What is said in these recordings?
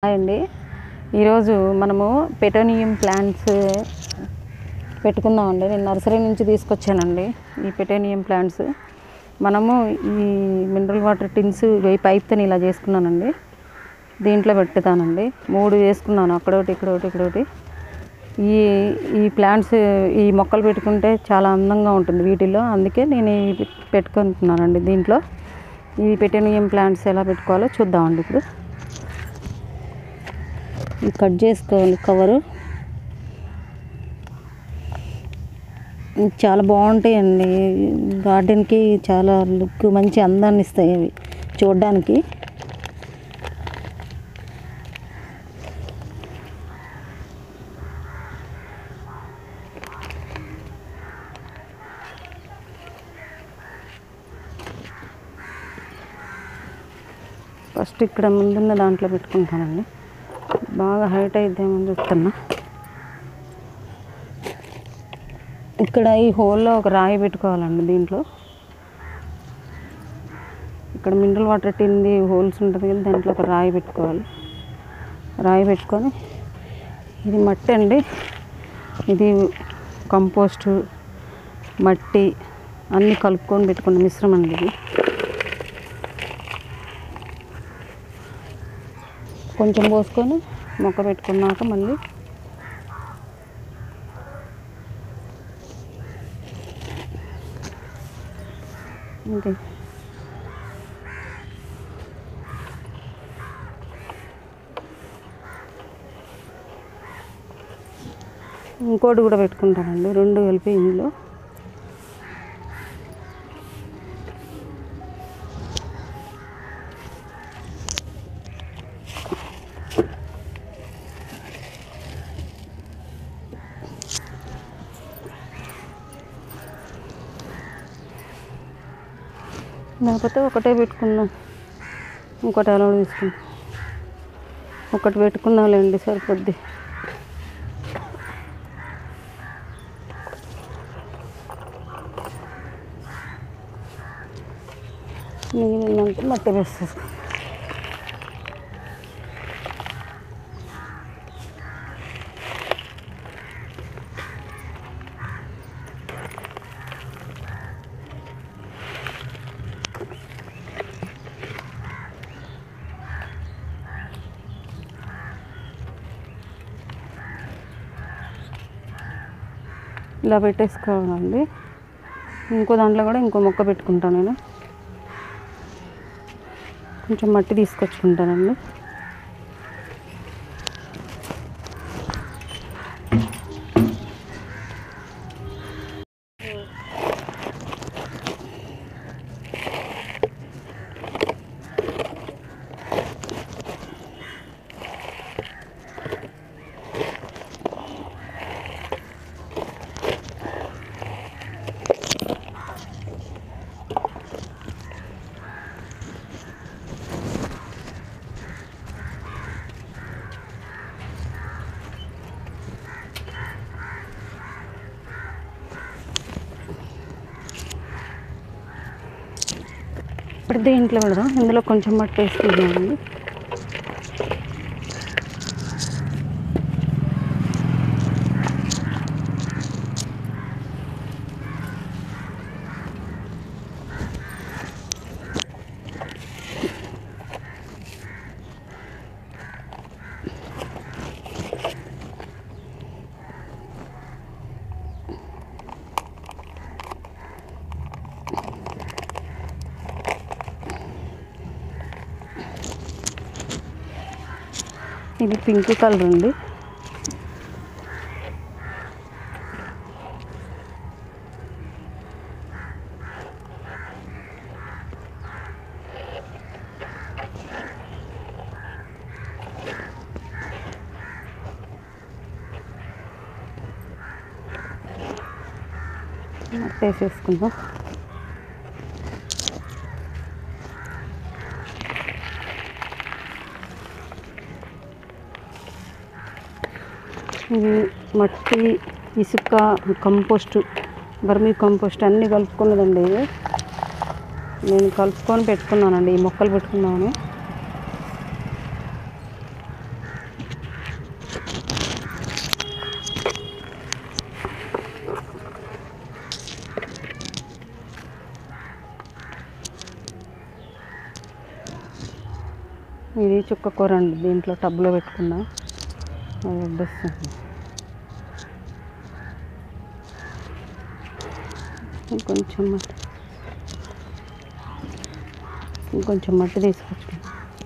hi అండి ఈరోజు మనము పెటోనియం ప్లాంట్స్ పెట్టుకుందామండి నేను నర్సరీ నుంచి తీసుకొచ్చానండి ఈ పెటోనియం ప్లాంట్స్ మనము ఈ మినరల్ వాటర్ టిన్స్ ఈ పైప్తో ఇలా చేసుకున్నానండి దీంట్లో పెట్టుతానండి మూడు వేసుకున్నాను అక్కడొకటి ఇక్కడొకటి ఇక్కడొకటి ఈ ఈ ప్లాంట్స్ ఈ మొక్కలు పెట్టుకుంటే చాలా అందంగా ఉంటుంది వీటిలో అందుకే నేను ఇవి పెట్టుకుంటున్నానండి దీంట్లో ఈ పెటోనియం ప్లాంట్స్ ఎలా పెట్టుకోవాలో చూద్దామండి ఇప్పుడు ఇది కట్ చేసుకోవాలి కవరు ఇది చాలా బాగుంటాయండి గార్డెన్కి చాలా లుక్ మంచి అందాన్ని ఇస్తాయి అవి చూడడానికి ఫస్ట్ ఇక్కడ ముందున్న దాంట్లో పెట్టుకుంటానండి బాగా హైట్ అయిద్దామని చూస్తున్నా ఇక్కడ ఈ హోల్లో ఒక రాయి పెట్టుకోవాలండి దీంట్లో ఇక్కడ మినరల్ వాటర్ టింది హోల్స్ ఉంటుంది కదా దాంట్లో ఒక రాయి పెట్టుకోవాలి రాయి పెట్టుకొని ఇది మట్టి అండి ఇది కంపోస్టు మట్టి అన్నీ కలుపుకొని పెట్టుకున్న మిశ్రమం అండి ఇది కొంచెం పోసుకొని మొక్క పెట్టుకున్నాక మళ్ళీ అంతే ఇంకోటి కూడా పెట్టుకుంటానండి రెండు కలిపి ఇందులో లేకపోతే ఒకటే పెట్టుకుందాం ఇంకోటి అలా తీసుకుందాం ఒకటి పెట్టుకుందాంలేండి సరిపోద్ది మిగిలిందంటే మట్టి వేసేసుకో ఇలా పెట్టేసుకోవాలండి ఇంకో దాంట్లో కూడా ఇంకో మొక్క పెట్టుకుంటాను నేను కొంచెం మట్టి తీసుకొచ్చుకుంటానండి ఇప్పుడు దీంట్లో పెడదాం ఇందులో కొంచెం మట్టి వేసుకుందామండి ఇది పింక్ కలర్ అండి మట్టి వేసేసుకుందాం ఇది మట్టి ఇసుక కంపోస్ట్ వర్మీ కంపోస్ట్ అన్నీ కలుపుకున్నదండి ఇది నేను కలుపుకొని పెట్టుకున్నానండి ఈ మొక్కలు పెట్టుకున్నాను ఇది చుక్క కూర అండి దీంట్లో టబ్లో పెట్టుకున్నా అది వడ్డిస్తుంది ఇంకొంచెం మట్టి ఇంకొంచెం మట్టి తీసుకొచ్చుకున్నాను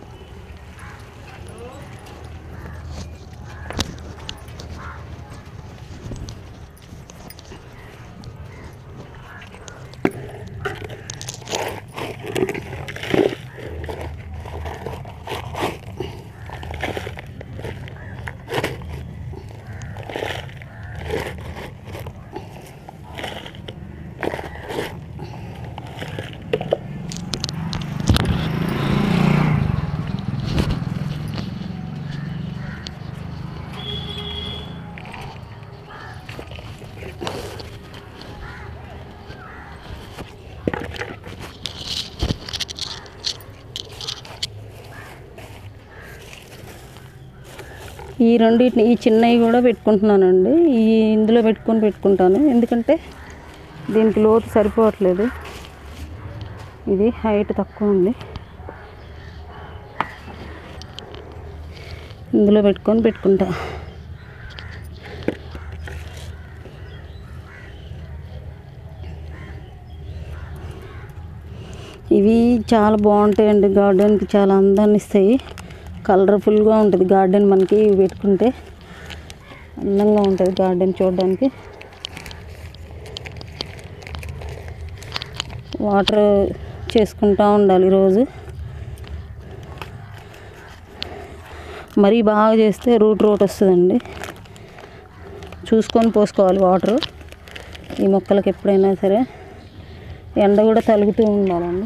ఈ రెండింటిని ఈ చిన్నవి కూడా పెట్టుకుంటున్నానండి ఈ ఇందులో పెట్టుకొని పెట్టుకుంటాను ఎందుకంటే దీనికి లోతు సరిపోవట్లేదు ఇది హైట్ తక్కువ ఉంది ఇందులో పెట్టుకొని పెట్టుకుంటా ఇవి చాలా బాగుంటాయండి గార్డెన్కి చాలా అందాన్ని ఇస్తాయి కలర్ఫుల్గా ఉంటుంది గార్డెన్ మనకి ఇవి పెట్టుకుంటే అందంగా ఉంటుంది గార్డెన్ చూడడానికి వాటర్ చేసుకుంటూ ఉండాలి రోజు మరీ బాగా చేస్తే రూట్ రూట్ వస్తుందండి చూసుకొని పోసుకోవాలి వాటర్ ఈ మొక్కలకి ఎప్పుడైనా సరే ఎండ కూడా తలుగుతూ ఉండాలండి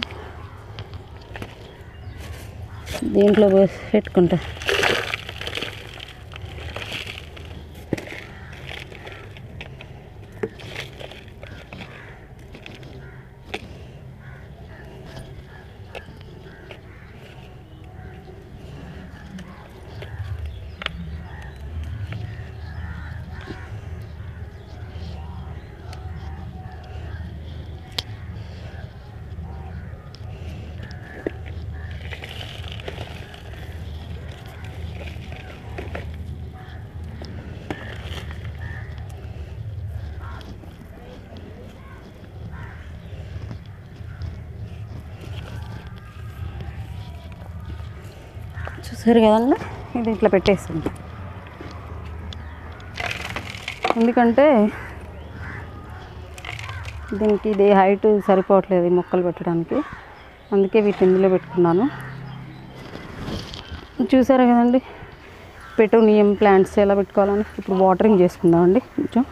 దీంట్లో పోసి పెట్టుకుంటా చూసారు కదండి ఇది ఇట్లా పెట్టేస్తుంది ఎందుకంటే దీనికి ఇది హైట్ సరిపోవట్లేదు ఈ మొక్కలు పెట్టడానికి అందుకే వీటి ఇందులో పెట్టుకున్నాను చూసారు కదండి పెటోనియం ప్లాంట్స్ ఎలా పెట్టుకోవాలని ఇప్పుడు వాటరింగ్ చేసుకుందామండి కొంచెం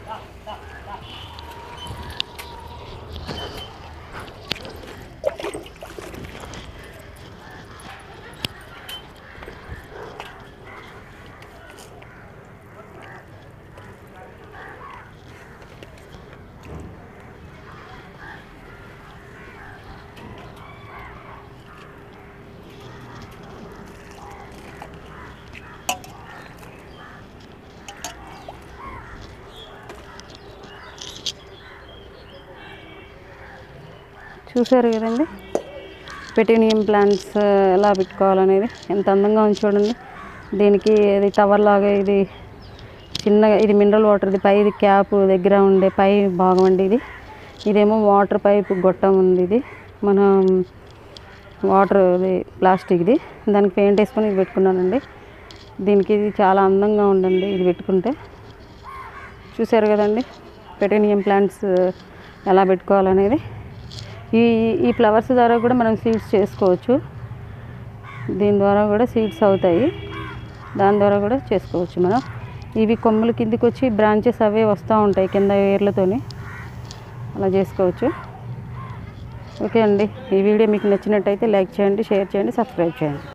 చూసారు కదండి పెటీనియం ప్లాంట్స్ ఎలా పెట్టుకోవాలనేది ఎంత అందంగా ఉంది చూడండి దీనికి ఇది టవర్ లాగా ఇది చిన్నగా ఇది మినరల్ వాటర్ ఇది పై ఇది క్యాప్ దగ్గర ఉండే పై భాగం అండి ఇది ఇదేమో వాటర్ పైప్ గొట్టం ఉంది ఇది మనం వాటర్ ఇది ప్లాస్టిక్ది దానికి పెయింట్ వేసుకొని ఇది పెట్టుకున్నానండి దీనికి ఇది చాలా అందంగా ఉండండి ఇది పెట్టుకుంటే చూసారు కదండి పెటేనియం ప్లాంట్స్ ఎలా పెట్టుకోవాలనేది ఈ ఈ ఫ్లవర్స్ ద్వారా కూడా మనం సీడ్స్ చేసుకోవచ్చు దీని ద్వారా కూడా సీడ్స్ అవుతాయి దాని ద్వారా కూడా చేసుకోవచ్చు మనం ఇవి కొమ్మలు కిందికి వచ్చి బ్రాంచెస్ అవే వస్తూ ఉంటాయి కింద వేర్లతోని అలా చేసుకోవచ్చు ఓకే అండి ఈ వీడియో మీకు నచ్చినట్టయితే లైక్ చేయండి షేర్ చేయండి సబ్స్క్రైబ్ చేయండి